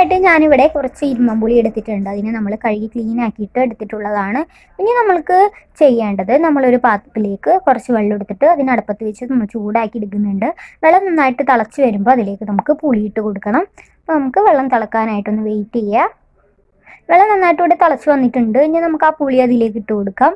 അതിനായിട്ട് ഞാനിവിടെ കുറച്ച് ഇരുമ്പുളി എടുത്തിട്ടുണ്ട് അതിനെ നമ്മൾ കഴുകി ക്ലീൻ ആക്കിയിട്ട് എടുത്തിട്ടുള്ളതാണ് ഇനി നമ്മൾക്ക് ചെയ്യേണ്ടത് നമ്മളൊരു പാത്രത്തിലേക്ക് കുറച്ച് വെള്ളം എടുത്തിട്ട് അതിനടുപ്പത്ത് വെച്ച് നമ്മൾ ചൂടാക്കി എടുക്കുന്നുണ്ട് വെള്ളം നന്നായിട്ട് തിളച്ച് വരുമ്പോൾ അതിലേക്ക് നമുക്ക് പുളിയിട്ട് കൊടുക്കണം അപ്പോൾ നമുക്ക് വെള്ളം തിളക്കാനായിട്ടൊന്ന് വെയിറ്റ് ചെയ്യുക വെള്ളം നന്നായിട്ട് ഇവിടെ തിളച്ച് വന്നിട്ടുണ്ട് ഇനി നമുക്ക് ആ പുളി അതിലേക്ക് ഇട്ട് കൊടുക്കാം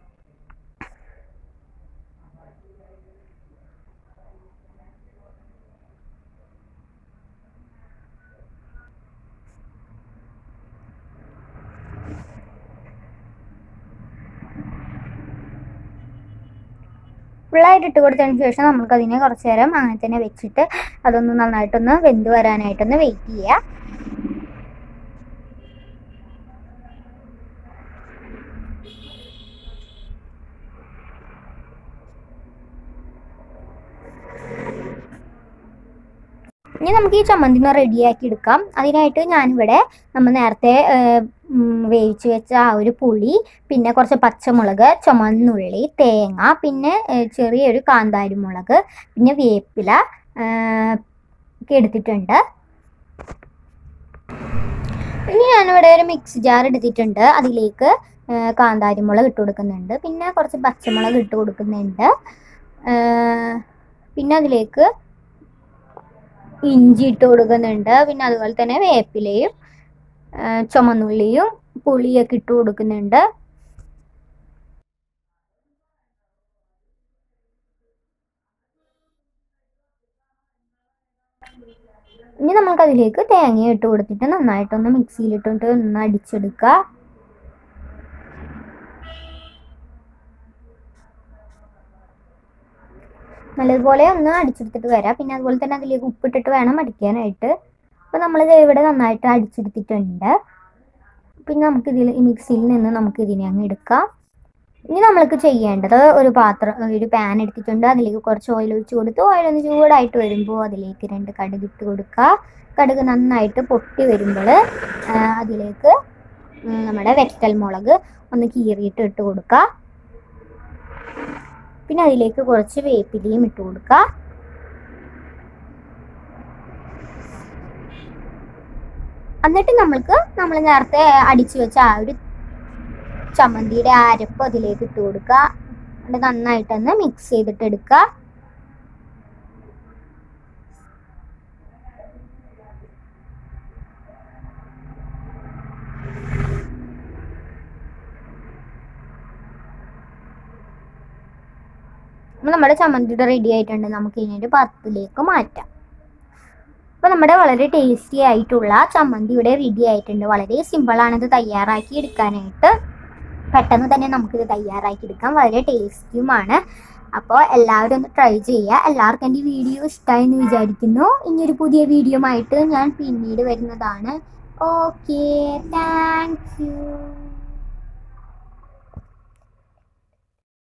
ഫുള്ളായിട്ട് ഇട്ട് കൊടുത്തതിന് ശേഷം നമുക്ക് അതിനെ കുറച്ച് നേരം അങ്ങനെ തന്നെ വെച്ചിട്ട് അതൊന്ന് നന്നായിട്ടൊന്ന് വെന്ത് വരാനായിട്ടൊന്ന് വെയിറ്റ് ചെയ്യുക ഇനി നമുക്ക് ഈ ചമ്മന്തി ഒന്ന് റെഡിയാക്കി എടുക്കാം അതിനായിട്ട് ഞാനിവിടെ നമ്മൾ നേരത്തെ ഏഹ്, ഉം, വേവിച്ച് വെച്ച ആ ഒരു പുളി പിന്നെ കുറച്ച് പച്ചമുളക് ചുമന്നുള്ളി തേങ്ങ പിന്നെ ഏഹ്, ചെറിയൊരു കാന്താരി മുളക് പിന്നെ വേപ്പില ഏഹ്, ഒക്കെ എടുത്തിട്ടുണ്ട് ഇനി ഞാനിവിടെ ഒരു മിക്സി ജാർ എടുത്തിട്ടുണ്ട് അതിലേക്ക് ഏഹ്, കാന്താരി മുളക് ഇട്ട് കൊടുക്കുന്നുണ്ട് പിന്നെ കുറച്ച് പച്ചമുളക് ഇട്ട് കൊടുക്കുന്നുണ്ട് ഏഹ്, പിന്നെ അതിലേക്ക് ഇഞ്ചി ഇട്ട് കൊടുക്കുന്നുണ്ട് പിന്നെ അതുപോലെ തന്നെ വേപ്പിലയും ആ, ചുമന്നുള്ളിയും പുളിയൊക്കെ ഇട്ട് കൊടുക്കുന്നുണ്ട് ഇനി നമുക്ക് അതിലേക്ക് തേങ്ങ ഇട്ട് കൊടുത്തിട്ട് നന്നായിട്ടൊന്ന് മിക്സിയിലിട്ടിട്ട് ഒന്ന് അടിച്ചെടുക്കുക നല്ലതുപോലെ ഒന്ന് അടിച്ചെടുത്തിട്ട് വരാം പിന്നെ അതുപോലെ തന്നെ അതിലേക്ക് ഉപ്പിട്ടിട്ട് വേണം അടിക്കാനായിട്ട് അപ്പോൾ നമ്മൾ ഇവിടെ നന്നായിട്ട് അടിച്ചെടുത്തിട്ടുണ്ട് പിന്നെ നമുക്ക് ഇതിൽ ഈ മിക്സിയിൽ നിന്ന് നമുക്ക് ഇതിനെ അങ്ങ് എടുക്കാം ഇനി നമ്മൾക്ക് ചെയ്യേണ്ടത് ഒരു പാത്രം ഒരു പാൻ എടുത്തിട്ടുണ്ട് അതിലേക്ക് കുറച്ച് ഓയിൽ ഒഴിച്ച് കൊടുത്ത് ഓയിൽ ഒന്ന് ചൂടായിട്ട് വരുമ്പോൾ അതിലേക്ക് രണ്ട് കടുക് ഇട്ട് കൊടുക്കുക കടുക് നന്നായിട്ട് പൊട്ടി വരുമ്പോൾ അതിലേക്ക് ഉം, നമ്മുടെ വെറ്റൽ മുളക് ഒന്ന് കീറിയിട്ട് ഇട്ട് കൊടുക്കുക പിന്നെ അതിലേക്ക് കുറച്ച് വേപ്പിലയും ഇട്ട് കൊടുക്കുക എന്നിട്ട് നമ്മൾക്ക് നമ്മൾ നേരത്തെ അടിച്ചു വെച്ച ആ ഒരു ചമ്മന്തിയുടെ അരപ്പ് അതിലേക്ക് ഇട്ട് കൊടുക്കുക എന്നിട്ട് നന്നായിട്ടൊന്ന് മിക്സ് ചെയ്തിട്ട് എടുക്കുക അപ്പോൾ നമ്മുടെ ചമ്മന്തിയുടെ റെഡി ആയിട്ടുണ്ട് നമുക്ക് ഇനി ഒരു പാത്രത്തിലേക്ക് മാറ്റാം അപ്പോൾ നമ്മുടെ വളരെ ടേസ്റ്റി ആയിട്ടുള്ള ചമ്മന്തി ഇവിടെ റെഡി ആയിട്ടുണ്ട് വളരെ സിമ്പിളാണ് ഇത് തയ്യാറാക്കി എടുക്കാനായിട്ട് പെട്ടെന്ന് തന്നെ നമുക്കിത് തയ്യാറാക്കി എടുക്കാം വളരെ ടേസ്റ്റിയുമാണ് അപ്പോൾ എല്ലാവരും ഒന്ന് ട്രൈ ചെയ്യുക എല്ലാവർക്കും എൻ്റെ വീഡിയോ ഇഷ്ടമായി എന്ന് വിചാരിക്കുന്നു ഇനിയൊരു പുതിയ വീഡിയോ ആയിട്ട് ഞാൻ പിന്നീട് വരുന്നതാണ് ഓക്കെ താങ്ക് യു